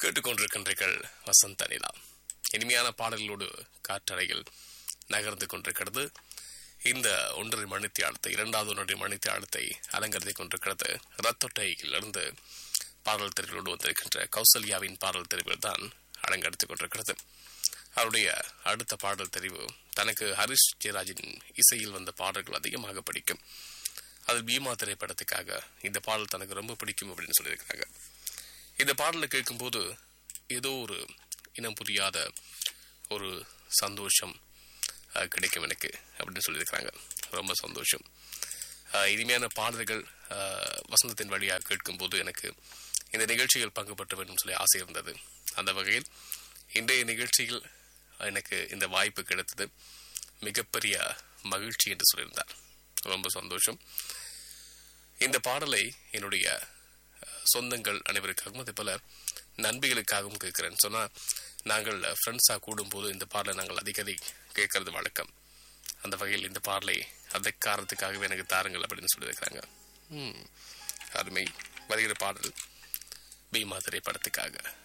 கேட்டுக்கொண்டிருக்கின்றீர்கள் வசந்த நிலா இனிமையான பாடல்களோடு காற்றறையில் நகர்ந்து கொண்டிருக்கிறது இந்த ஒன்றரை மணித்தியாலத்தை இரண்டாவது ஒன்றரை மணித்தியாலத்தை அலங்கரித்துக் கொண்டிருக்கிறது ரத்தொட்டையிலிருந்து பாடல் தெரிவுகளோடு வந்திருக்கின்ற கௌசல்யாவின் பாடல் தெரிவுகள் தான் அலங்கரித்துக் கொண்டிருக்கிறது அவருடைய அடுத்த பாடல் தெரிவு தனக்கு ஹரிஷ் ஜெயராஜின் இசையில் வந்த பாடல்கள் அதிகமாக பிடிக்கும் அதில் பீமா திரைப்படத்துக்காக இந்த பாடல் தனக்கு ரொம்ப பிடிக்கும் அப்படின்னு சொல்லியிருக்கிறாங்க இந்த பாடலை கேட்கும்போது ஏதோ ஒரு இனம் புரியாத ஒரு சந்தோஷம் அஹ், கிடைக்கும் எனக்கு அப்படின்னு சொல்லியிருக்கிறாங்க ரொம்ப சந்தோஷம் அஹ், இனிமையான பாடல்கள் அஹ், வசந்தத்தின் வழியாக கேட்கும்போது எனக்கு இந்த நிகழ்ச்சியில் பங்கு பெற்ற வேண்டும் சொல்லி ஆசை இருந்தது அந்த வகையில் இன்றைய நிகழ்ச்சியில் எனக்கு இந்த வாய்ப்பு கிடைத்தது மிகப்பெரிய மகிழ்ச்சி என்று சொல்லியிருந்தார் ரொம்ப சந்தோஷம் இந்த பாடலை என்னுடைய அஹ், சொந்தங்கள் அனைவருக்காகவும் அதே போல நண்பிகளுக்காகவும் கேட்கிறேன் சொன்னா நாங்கள் ஃப்ரெண்ட்ஸாக கூடும்போது இந்த பாடலை நாங்கள் அதிகதி கேட்கறது வழக்கம் அந்த வகையில் இந்த பாடலை அந்த காரணத்துக்காகவே எனக்கு தாருங்கள் அப்படின்னு சொல்லியிருக்கிறாங்க ம், அருமை வருகிற பாடல் பீமா திரைப்படத்துக்காக